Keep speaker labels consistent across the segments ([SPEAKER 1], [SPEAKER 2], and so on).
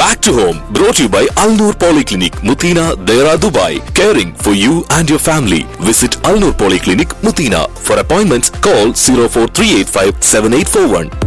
[SPEAKER 1] Back to home, brought to you by Al Noor Polyclinic, Mutina, Dera, Dubai. Caring for you and your family. Visit Al Noor Polyclinic, Mutina. For appointments, call 04385 7841.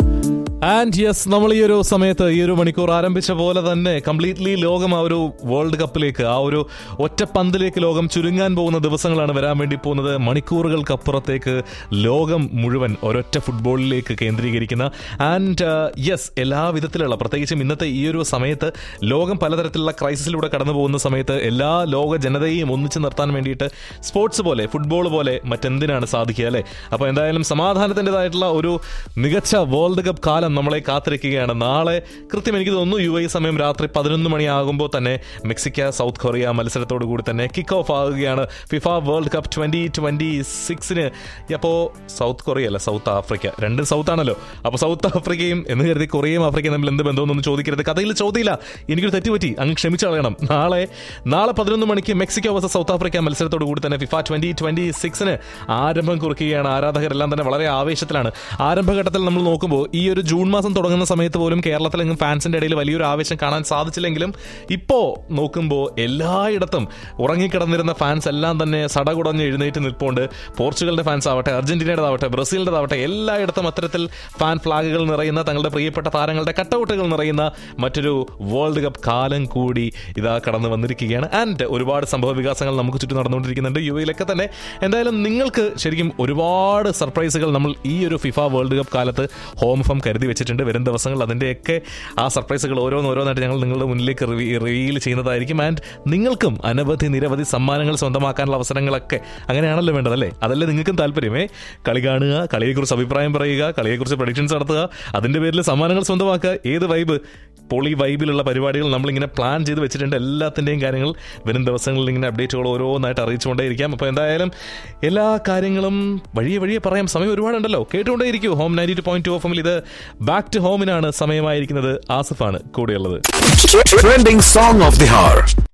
[SPEAKER 2] And yes നമ്മൾ ഈ ഒരു സമയത്ത് ഈ ഒരു മണിക്കൂർ ആരംഭിച്ച പോലെ തന്നെ കംപ്ലീറ്റ്ലി ലോകം ആ ഒരു വേൾഡ് കപ്പിലേക്ക് ആ ഒരു ഒറ്റ പന്തിലേക്ക് ലോകം ചുരുങ്ങാൻ പോകുന്ന ദിവസങ്ങളാണ് വരാൻ വേണ്ടി പോകുന്നത് മണിക്കൂറുകൾക്കപ്പുറത്തേക്ക് ലോകം മുഴുവൻ ഒരൊറ്റ ഫുട്ബോളിലേക്ക് കേന്ദ്രീകരിക്കുന്ന ആൻഡ് യെസ് എല്ലാ വിധത്തിലുള്ള പ്രത്യേകിച്ചും ഇന്നത്തെ ഈ ഒരു സമയത്ത് ലോകം പലതരത്തിലുള്ള ക്രൈസിസിലൂടെ കടന്നു പോകുന്ന സമയത്ത് എല്ലാ ലോക ജനതയെയും ഒന്നിച്ചു നിർത്താൻ വേണ്ടിയിട്ട് സ്പോർട്സ് പോലെ ഫുട്ബോൾ പോലെ മറ്റെന്തിനാണ് സാധിക്കുക അല്ലേ അപ്പോൾ എന്തായാലും സമാധാനത്തിൻ്റെതായിട്ടുള്ള ഒരു മികച്ച വേൾഡ് കപ്പ് കാലം നമ്മളെ കാത്തിരിക്കുകയാണ് നാളെ കൃത്യം എനിക്ക് തോന്നുന്നു യു എ സമയം രാത്രി പതിനൊന്ന് മണിയാകുമ്പോൾ തന്നെ മെക്സിക്ക സൗത്ത് കൊറിയ മത്സരത്തോടു കൂടി തന്നെ കിക്ക് ഓഫ് ആകുകയാണ് FIFA world cup twenty twenty സിക്സിന് അപ്പോൾ സൗത്ത് കൊറിയ അല്ല സൗത്ത് ആഫ്രിക്ക രണ്ടും സൗത്ത് ആണല്ലോ അപ്പോൾ സൗത്ത് ആഫ്രിക്കയും എന്ന് കരുതി കൊറിയയും ആഫ്രിക്കയും തമ്മിൽ എന്ത് ബന്ധമൊന്നും ചോദിക്കരുത് കഥയിൽ ചോദ്യമില്ല എനിക്കൊരു തെറ്റുപറ്റി അങ്ങ് ക്ഷമിച്ചു കളയണം നാളെ നാളെ പതിനൊന്ന് മണിക്ക് മെക്സിക്കോ വേഴ്സസ് സൗത്ത് ആഫ്രിക്ക മത്സരത്തോടു കൂടി തന്നെ ഫിഫ ട്വന്റി ട്വന്റി സിക്സിന് ആരംഭം കുറിക്കുകയാണ് ആരാധകരെല്ലാം തന്നെ വളരെ ആവേശത്തിലാണ് ആരംഭഘട്ടത്തിൽ നമ്മൾ നോക്കുമ്പോൾ ഈ ഒരു ജൂൺ മാസം തുടങ്ങുന്ന സമയത്ത് പോലും കേരളത്തിലെങ്ങും ഫാൻസിന്റെ ഇടയിൽ വലിയൊരു ആവേശം കാണാൻ സാധിച്ചില്ലെങ്കിലും ഇപ്പോ നോക്കുമ്പോൾ എല്ലായിടത്തും ഉറങ്ങിക്കിടന്നിരുന്ന ഫാൻസ് എല്ലാം തന്നെ സടകുടഞ്ഞ് എഴുന്നേറ്റ് നിൽപ്പുണ്ട് പോർച്ചുഗലിന്റെ ഫാൻസ് ആവട്ടെ അർജന്റീനയുടേതാവട്ടെ ബ്രസീലിൻ്റെതാവട്ടെ എല്ലായിടത്തും അത്തരത്തിൽ ഫാൻ ഫ്ലാഗുകൾ നിറയുന്ന തങ്ങളുടെ പ്രിയപ്പെട്ട താരങ്ങളുടെ കട്ടൗട്ടുകൾ നിറയുന്ന മറ്റൊരു വേൾഡ് കപ്പ് കാലം കൂടി ഇതാ കടന്നു വന്നിരിക്കുകയാണ് ആൻഡ് ഒരുപാട് സംഭവ വികാസങ്ങൾ നമുക്ക് ചുറ്റും നടന്നുകൊണ്ടിരിക്കുന്നുണ്ട് യു എയിലൊക്കെ തന്നെ എന്തായാലും നിങ്ങൾക്ക് ശരിക്കും ഒരുപാട് സർപ്രൈസുകൾ നമ്മൾ ഈ ഒരു ഫിഫ വേൾഡ് കപ്പ് കാലത്ത് ഹോം ഫം കരുതി വെച്ചിട്ടുണ്ട് വരും ദിവസങ്ങളിൽ അതിൻ്റെയൊക്കെ ആ സർപ്രൈസുകൾ ഓരോന്നോരോന്നായിട്ട് ഞങ്ങൾ നിങ്ങളുടെ മുന്നിലേക്ക് റിവീൽ ചെയ്യുന്നതായിരിക്കും ആൻഡ് നിങ്ങൾക്കും അനവധി നിരവധി സമ്മാനങ്ങൾ സ്വന്തമാക്കാനുള്ള അവസരങ്ങളൊക്കെ അങ്ങനെയാണല്ലോ വേണ്ടത് അല്ലേ അതല്ലേ നിങ്ങൾക്കും താല്പര്യമേ കളി കാണുക കളിയെക്കുറിച്ച് അഭിപ്രായം പറയുക കളിയെക്കുറിച്ച് പ്രഡിക്ഷൻസ് നടത്തുക അതിന്റെ പേരിൽ സമ്മാനങ്ങൾ സ്വന്തമാക്കുക ഏത് വൈബ് പൊളി വൈബിലുള്ള പരിപാടികൾ നമ്മളിങ്ങനെ പ്ലാൻ ചെയ്ത് വെച്ചിട്ടുണ്ട് എല്ലാത്തിൻ്റെയും കാര്യങ്ങൾ വരും ദിവസങ്ങളിൽ ഇങ്ങനെ അപ്ഡേറ്റുകൾ ഓരോന്നായിട്ട് അറിയിച്ചുകൊണ്ടേയിരിക്കാം അപ്പോൾ എന്തായാലും എല്ലാ കാര്യങ്ങളും വഴിയെ വഴിയെ പറയാം സമയം ഒരുപാടുണ്ടല്ലോ കേട്ടുകൊണ്ടേയിരിക്കും home ninety two point two F എമ്മിൽ ഇത് ബാക്ക് ടു ഹോമിനാണ് സമയമായിരിക്കുന്നത് ആസിഫാണ് കൂടെയുള്ളത്
[SPEAKER 1] Trending song of the hour.